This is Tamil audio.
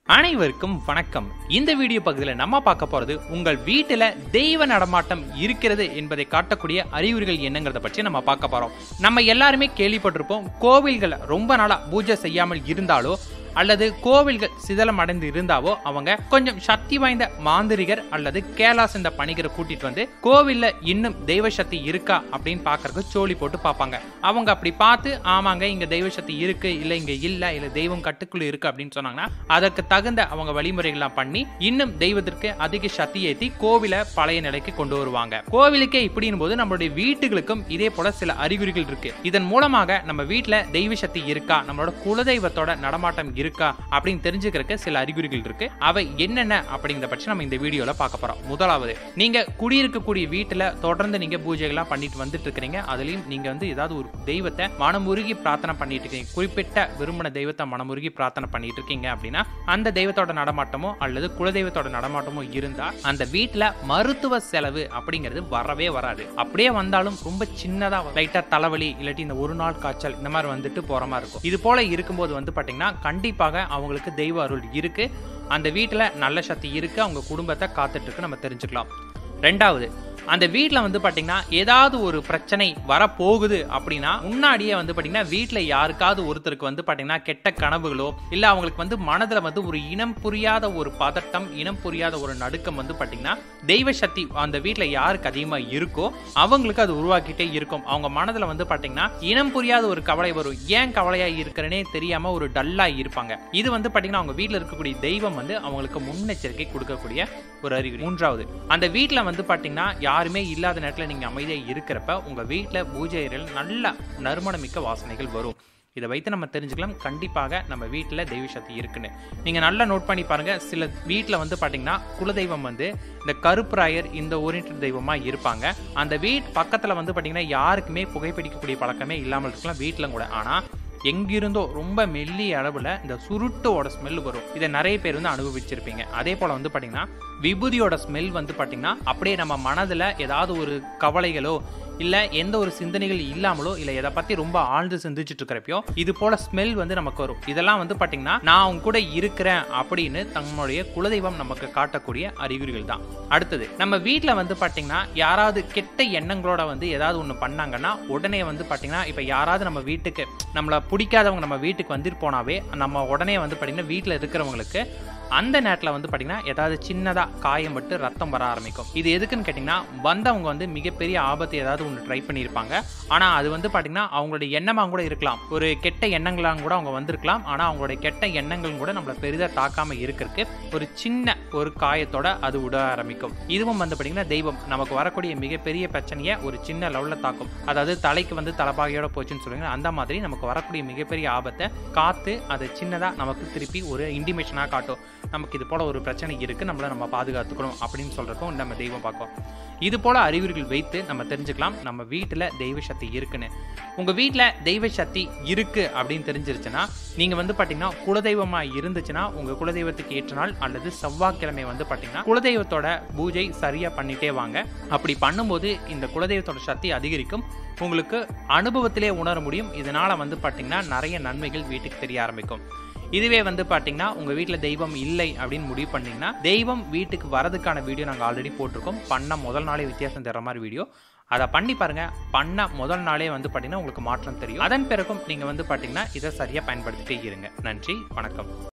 அனைவருக்கும் வணக்கம் இந்த வீடியோ பகுதியில் நம்ம பார்க்க போறது உங்கள் வீட்டில் தெய்வ நடமாட்டம் இருக்கிறது என்பதை காட்டக்கூடிய அறிகுறிகள் என்னங்கிறத பற்றி நம்ம பார்க்க போறோம் நம்ம எல்லாருமே கேள்விப்பட்டிருப்போம் கோவில்கள் ரொம்ப நாளா பூஜை செய்யாமல் இருந்தாலோ அல்லது கோவில்கள் சிதலம் அடைந்து இருந்தாவோ அவங்க கொஞ்சம் சக்தி வாய்ந்த மாந்திரிகர் அல்லது கேலாஸ் இந்த பணிகரை கூட்டிட்டு வந்து கோவில்ல இன்னும் தெய்வ சக்தி இருக்கா அப்படின்னு பாக்குறதுக்கு சோழி போட்டு பார்ப்பாங்க அவங்க அப்படி பார்த்து ஆமாங்க இங்க தெய்வ சக்தி இருக்கு இல்ல இங்க இல்ல இல்ல தெய்வம் கட்டுக்குள்ள இருக்கு அப்படின்னு சொன்னாங்கன்னா அதற்கு தகுந்த அவங்க வழிமுறைகள்லாம் பண்ணி இன்னும் தெய்வத்திற்கு அதிக சக்தி ஏத்தி கோவிலை பழைய நிலைக்கு கொண்டு வருவாங்க கோவிலுக்கே இப்படின்னு போது நம்மளுடைய வீட்டுகளுக்கும் இதே போல சில அறிகுறிகள் இருக்கு இதன் மூலமாக நம்ம வீட்டுல தெய்வ சக்தி இருக்கா நம்மளோட குலதெய்வத்தோட நடமாட்டம் இருக்கா அப்படின்னு தெரிஞ்சுக்கிறதுக்கு சில அறிகுறிகள் இருக்கு அவை என்னென்ன அப்படிங்கிறத பற்றி நம்ம இந்த வீடியோல பார்க்க போறோம் முதலாவது நீங்க குடியிருக்கக்கூடிய வீட்டுல தொடர்ந்து நீங்க பூஜைகள்லாம் பண்ணிட்டு வந்துட்டு இருக்கிறீங்க அதுலயும் நீங்க வந்து ஏதாவது ஒரு தெய்வத்தை மனமுருகி பிரார்த்தனை பண்ணிட்டு இருக்கீங்க குறிப்பிட்ட விரும்பின தெய்வத்தை மனமுருகி பிரார்த்தனை பண்ணிட்டு இருக்கீங்க அப்படின்னா அந்த தெய்வத்தோட நடமாட்டமோ அல்லது குலதெய்வத்தோட நடமாட்டமோ இருந்தா அந்த வீட்டுல மருத்துவ செலவு அப்படிங்கிறது வரவே வராது அப்படியே வந்தாலும் ரொம்ப சின்னதா லைட்டா தலைவலி இல்லாட்டி இந்த ஒரு நாள் காய்ச்சல் இந்த மாதிரி வந்துட்டு போற மாதிரி இருக்கும் இது போல இருக்கும்போது வந்து பாத்தீங்கன்னா கண்டிப்பாக அவங்களுக்கு தெய்வ அருள் இருக்கு அந்த வீட்டுல நல்ல சக்தி இருக்கு அவங்க குடும்பத்தை காத்துட்டு இருக்கு நம்ம தெரிஞ்சுக்கலாம் ரெண்டாவது அந்த வீட்டில் வந்து பார்த்தீங்கன்னா ஏதாவது ஒரு பிரச்சனை வரப்போகுது அப்படின்னா முன்னாடியே வந்து பார்த்தீங்கன்னா வீட்டில் யாருக்காவது ஒருத்தருக்கு வந்து பார்த்தீங்கன்னா கெட்ட கனவுகளோ இல்லை அவங்களுக்கு வந்து மனதில் வந்து ஒரு இனம் புரியாத ஒரு பதட்டம் இனம் புரியாத ஒரு நடுக்கம் வந்து பார்த்தீங்கன்னா தெய்வ சக்தி அந்த வீட்டில் யாருக்கு அதிகமாக இருக்கோ அவங்களுக்கு அது உருவாக்கிட்டே இருக்கும் அவங்க மனதில் வந்து பார்த்தீங்கன்னா இனம் புரியாத ஒரு கவலை வரும் ஏன் கவலையாக இருக்கிறனே தெரியாமல் ஒரு டல்லாக இருப்பாங்க இது வந்து பார்த்தீங்கன்னா அவங்க வீட்டில் இருக்கக்கூடிய தெய்வம் வந்து அவங்களுக்கு முன்னெச்சரிக்கை கொடுக்கக்கூடிய ஒரு அறிகுறி மூன்றாவது அந்த வீட்டில் வந்து பார்த்தீங்கன்னா யாருமே இல்லாத நேரத்தில் நீங்கள் அமைதியாக இருக்கிறப்ப உங்கள் வீட்டில் பூஜை அறையில் நல்ல நறுமணமிக்க வாசனைகள் வரும் இதை வைத்து நம்ம தெரிஞ்சுக்கலாம் கண்டிப்பாக நம்ம வீட்டில் தெய்வ சக்தி இருக்குன்னு நீங்கள் நல்லா நோட் பண்ணி பாருங்கள் சில வீட்டில் வந்து பார்த்தீங்கன்னா குலதெய்வம் வந்து இந்த கருப்பராயர் இந்த ஓரியன்ட் தெய்வமாக இருப்பாங்க அந்த வீட் பக்கத்தில் வந்து பார்த்தீங்கன்னா யாருக்குமே புகைப்பிடிக்கக்கூடிய பழக்கமே இல்லாமல் இருக்கலாம் வீட்டில் கூட ஆனால் எங்கிருந்தோ ரொம்ப மெல்லிய அளவில் இந்த சுருட்டோட ஸ்மெல் வரும் இதை நிறைய பேர் வந்து அனுபவிச்சிருப்பீங்க அதே போல் வந்து பார்த்தீங்கன்னா விபூதியோட ஸ்மெல் வந்து பார்த்தீங்கன்னா அப்படியே நம்ம மனதில் ஏதாவது ஒரு கவலைகளோ இல்லை எந்த ஒரு சிந்தனைகள் இல்லாமலோ இல்லை எதை பற்றி ரொம்ப ஆழ்ந்து சிந்திச்சுட்டு இருக்கிறப்பயோ இது போல ஸ்மெல் வந்து நமக்கு வரும் இதெல்லாம் வந்து பார்த்தீங்கன்னா நான் அவங்க கூட இருக்கிறேன் அப்படின்னு தங்களுடைய குலதெய்வம் நமக்கு காட்டக்கூடிய அறிகுறிகள் தான் அடுத்தது நம்ம வீட்டில் வந்து பார்த்தீங்கன்னா யாராவது கெட்ட எண்ணங்களோட வந்து ஏதாவது ஒன்று பண்ணாங்கன்னா உடனே வந்து பார்த்தீங்கன்னா இப்போ யாராவது நம்ம வீட்டுக்கு நம்மளை பிடிக்காதவங்க நம்ம வீட்டுக்கு வந்துட்டு போனாவே நம்ம உடனே வந்து பார்த்தீங்கன்னா வீட்டில் இருக்கிறவங்களுக்கு அந்த நேரத்தில் வந்து பார்த்தீங்கன்னா ஏதாவது சின்னதாக காயம் பட்டு ரத்தம் வர ஆரம்பிக்கும் இது எதுக்குன்னு கேட்டிங்கன்னா வந்தவங்க வந்து மிகப்பெரிய ஆபத்து ஏதாவது ஒன்று ட்ரை பண்ணியிருப்பாங்க ஆனால் அது வந்து பார்த்தீங்கன்னா அவங்களுடைய எண்ணமாக கூட இருக்கலாம் ஒரு கெட்ட எண்ணங்களாக கூட அவங்க வந்திருக்கலாம் ஆனால் அவங்களுடைய கெட்ட எண்ணங்கள் கூட நம்மளை பெரிதாக தாக்காமல் இருக்கிறதுக்கு ஒரு சின்ன ஒரு காயத்தோட அது விட ஆரம்பிக்கும் இதுவும் வந்து பார்த்தீங்கன்னா தெய்வம் நமக்கு வரக்கூடிய மிகப்பெரிய பிரச்சனையை ஒரு சின்ன லெவலில் தாக்கும் அதாவது தலைக்கு வந்து தலைப்பாகையோட போச்சுன்னு சொல்லுவாங்க அந்த மாதிரி நமக்கு வரக்கூடிய மிகப்பெரிய ஆபத்தை காத்து அதை சின்னதாக நமக்கு திருப்பி ஒரு இன்டிமேஷனாக காட்டும் நமக்கு இது போல ஒரு பிரச்சனை இருக்கு நம்மளை நம்ம பாதுகாத்துக்கணும் அப்படின்னு சொல்றதுக்கும் நம்ம தெய்வம் பார்க்கும் இது போல அறிகுறிகள் வைத்து நம்ம தெரிஞ்சுக்கலாம் நம்ம வீட்டில் தெய்வ சக்தி இருக்குன்னு உங்க வீட்டில் தெய்வ சக்தி இருக்கு அப்படின்னு தெரிஞ்சிருச்சுன்னா நீங்க வந்து பாத்தீங்கன்னா குலதெய்வமா இருந்துச்சுன்னா உங்க குலதெய்வத்துக்கு ஏற்ற நாள் அல்லது செவ்வாய்க்கிழமை வந்து பாத்தீங்கன்னா குலதெய்வத்தோட பூஜை சரியா பண்ணிட்டே வாங்க அப்படி பண்ணும்போது இந்த குலதெய்வத்தோட சக்தி அதிகரிக்கும் உங்களுக்கு அனுபவத்திலே உணர முடியும் இதனால வந்து பாத்தீங்கன்னா நிறைய நன்மைகள் வீட்டுக்கு தெரிய ஆரம்பிக்கும் இதுவே வந்து பார்த்தீங்கன்னா உங்கள் வீட்டில் தெய்வம் இல்லை அப்படின்னு முடிவு பண்ணீங்கன்னா தெய்வம் வீட்டுக்கு வரதுக்கான வீடியோ நாங்கள் ஆல்ரெடி போட்டிருக்கோம் பண்ண முதல் நாளே வித்தியாசம் தர மாதிரி வீடியோ அதை பண்ணி பாருங்க பண்ண முதல் நாளே வந்து பார்த்தீங்கன்னா உங்களுக்கு மாற்றம் தெரியும் அதன் பிறகும் நீங்கள் வந்து பார்த்தீங்கன்னா இதை சரியாக பயன்படுத்திட்டே இருங்க நன்றி வணக்கம்